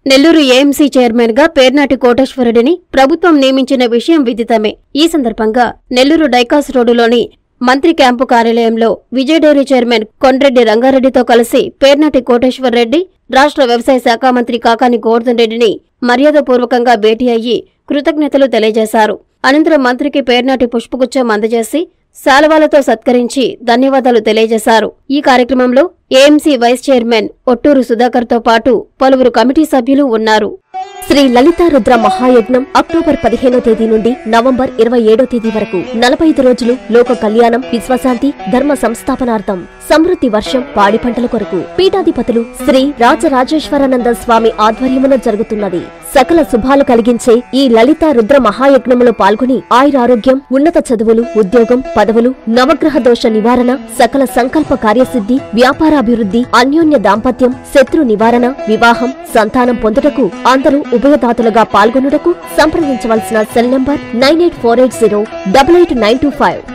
Nellore AMC chairman గా పేర్నాటి కోటేశ్వరుడిని ప్రభుత్వం నియమించిన విషయం విదితమే ఈ సందర్భంగా నెల్లూరు డైకాస్ రోడ్డులోని మంత్రి క్యాంపు కార్యాలయంలో విజయ డైరీ చైర్మన్ కొండ్రెడ్డి రంగారెడ్డితో కలిసి పేర్నాటి కోటేశ్వర్ రెడ్డి రాష్ట్ర వ్యవసాయ శాఖ మంత్రి కాకాని గోవర్ధన్ రెడ్డిని మర్యాదపూర్వకంగా భేటీ అయ్యి కృతజ్ఞతలు తెలియజేశారు అనంతరం మంత్రికి పేర్నాటి పుష్పగుచ్చం అందజేసి శాలువాలతో సత్కరించి ధన్యవాదాలు తెలియజేశారు ఈ కార్యక్రమంలో ఏఎంసీ వైస్ చైర్మన్ ఒట్టూరు సుధాకర్తో పాటు పలువురు కమిటీ సభ్యులు ఉన్నారు శ్రీ లలితా రుద్ర మహాయజ్ఞం అక్టోబర్ పదిహేనో తేదీ నుండి నవంబర్ ఇరవై ఏడో తేదీ వరకు నలభై ఐదు రోజులు లోక కళ్యాణం విశ్వశాంతి ధర్మ సంస్థాపనార్థం సమృద్ధి వర్షం పాడి పంటల కొరకు పీఠాధిపతులు శ్రీ రాజరాజేశ్వరానంద స్వామి ఆధ్వర్యమున జరుగుతున్నది సకల శుభాలు కలిగించే ఈ లలితా రుద్ర మహాయజ్ఞములో పాల్గొని ఆయురారోగ్యం ఉన్నత చదువులు ఉద్యోగం పదవులు నవగ్రహ దోష నివారణ సకల సంకల్ప కార్యసిద్ధి వ్యాపారాభివృద్ధి అన్యోన్య దాంపత్యం శత్రు నివారణ వివాహం సంతానం పొందుటకు అందరూ ఉభయదాతలుగా పాల్గొనుటకు సంప్రదించవలసిన cell number nine eight four eight zero double eight nine two five